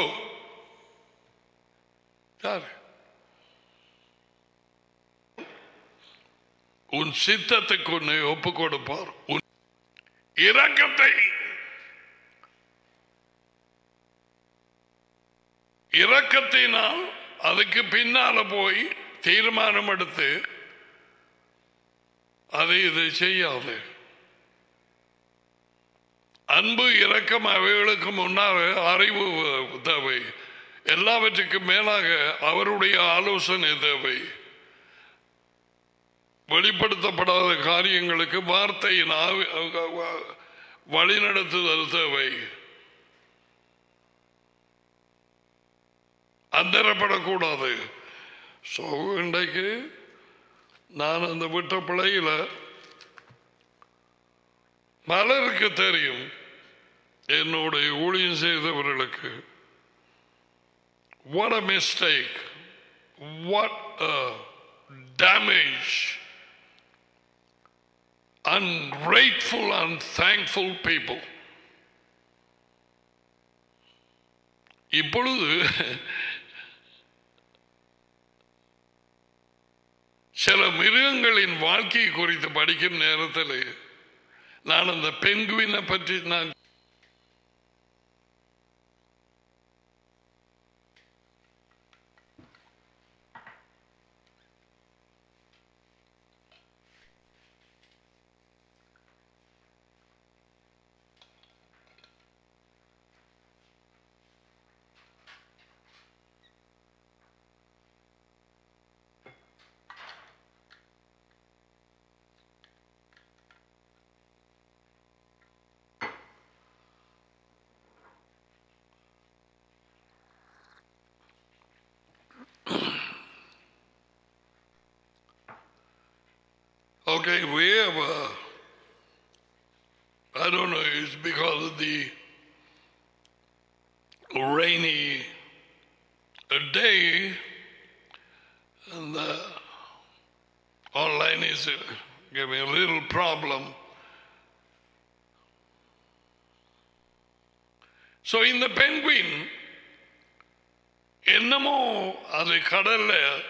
சார் உன் சித்தத்துக்கு உன்னை ஒப்பு கொடுப்பார் உன் இரக்கத்தை இரக்கத்தினால் அதுக்கு பின்னால போய் தீர்மானம் எடுத்து அதை இதை செய்யாது அன்பு இரக்கம் அவைகளுக்கு முன்னாக அறிவு தேவை எல்லாவற்றுக்கும் மேலாக அவருடைய ஆலோசனை தேவை வெளிப்படுத்தப்படாத காரியங்களுக்கு வார்த்தையின் ஆவி- வழிநடத்துதல் தேவை அந்தரப்படக்கூடாது ஸோ இன்றைக்கு நான் அந்த விட்ட பிள்ளையில பலருக்கு தெரியும் என்னுடைய ஊழியம் செய்தவர்களுக்கு what a mistake what a damage ungrateful unthankful people இப்பொழுது சில மிருகங்களின் வாழ்க்கை குறித்து படிக்கும் நேரத்தில் நான் அந்த பெங்குவினை பற்றி நான் Okay, we have a, I don't know, it's because of the rainy day and the online is uh, giving a little problem. So in the penguin, என்னமோ அது கடல்ல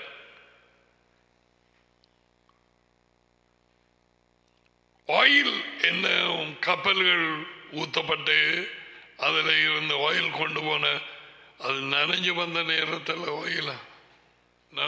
ஆயில் என்ன கப்பல்கள் ஊத்தப்பட்டு அதில் இருந்து ஆயில் கொண்டு போன அது நனைஞ்சு வந்த நேரத்தில் ஆயில No?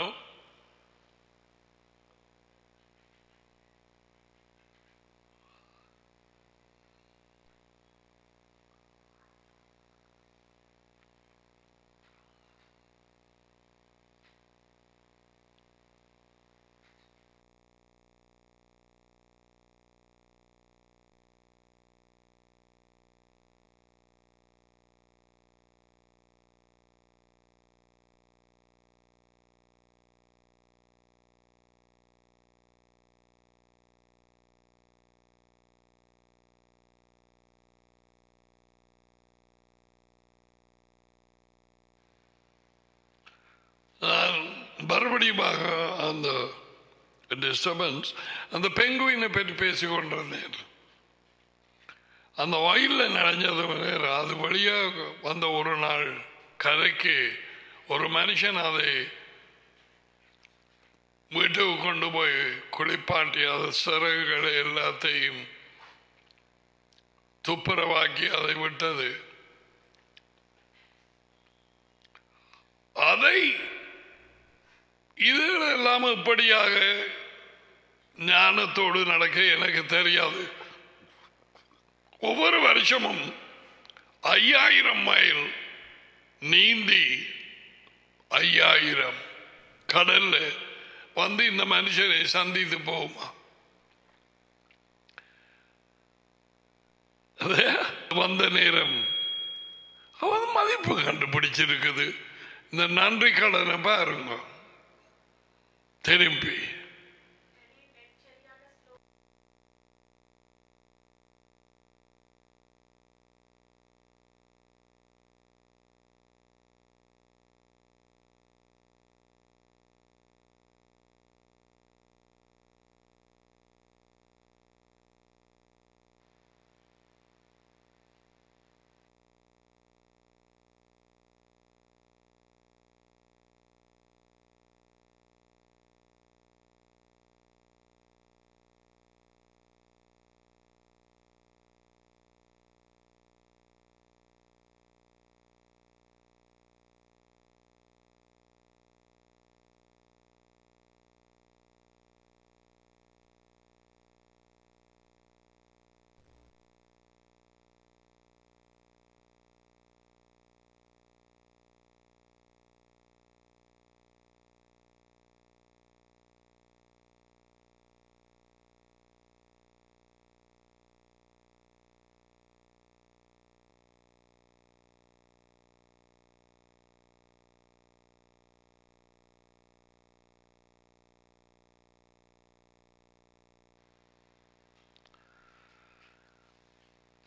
நான் மறுபடியுமாக அந்த டிஸ்டர்பன்ஸ் அந்த பெங்குயினை பற்றி பேசிக் கொண்டிருந்தேன் அந்த வயலில் நனைஞ்சது வேறு அது வழியாக வந்த ஒரு நாள் கரைக்கு ஒரு மனுஷன் அதை வீட்டுக்கு கொண்டு போய் குளிப்பாட்டி அது சிறகுகளை எல்லாத்தையும் துப்புரவாக்கி அதை விட்டது அதை இதுகள் எல்லாம் இப்படியாக ஞானத்தோடு நடக்க எனக்கு தெரியாது ஒவ்வொரு வருஷமும் ஐயாயிரம் மைல் நீந்தி ஐயாயிரம் கடல்ல வந்து இந்த மனுஷனை சந்தித்து போகுமா அது வந்த நேரம் அவன் மதிப்பு கண்டுபிடிச்சிருக்குது இந்த நன்றி கடனை பாருங்க திரும்பி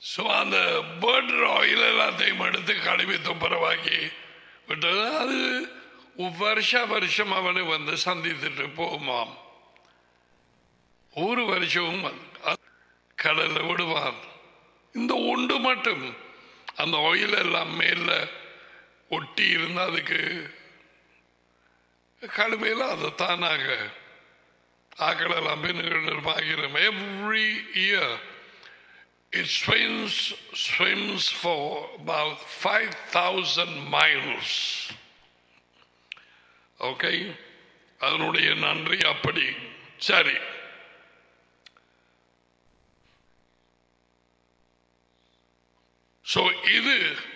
ஸோ அந்த பேர்ட் ஆயில் எல்லாத்தையும் எடுத்து கழுவி துப்புரவாக்கி விட்டது அது வருஷ வருஷம் அவனை வந்து சந்தித்துட்டு போகுமாம் ஒரு வருஷமும் அது கடல்ல விடுவான் இந்த ஒன்று மட்டும் அந்த ஆயில் எல்லாம் மேல ஒட்டி இருந்து அதுக்கு கழுமையில் அது தானாக ஆக்களெல்லாம் பெண்கள் பார்க்கிறோம் every year it swims swims for about five thousand miles okay அதனுடைய நன்றி அப்படி சரி ஸோ இது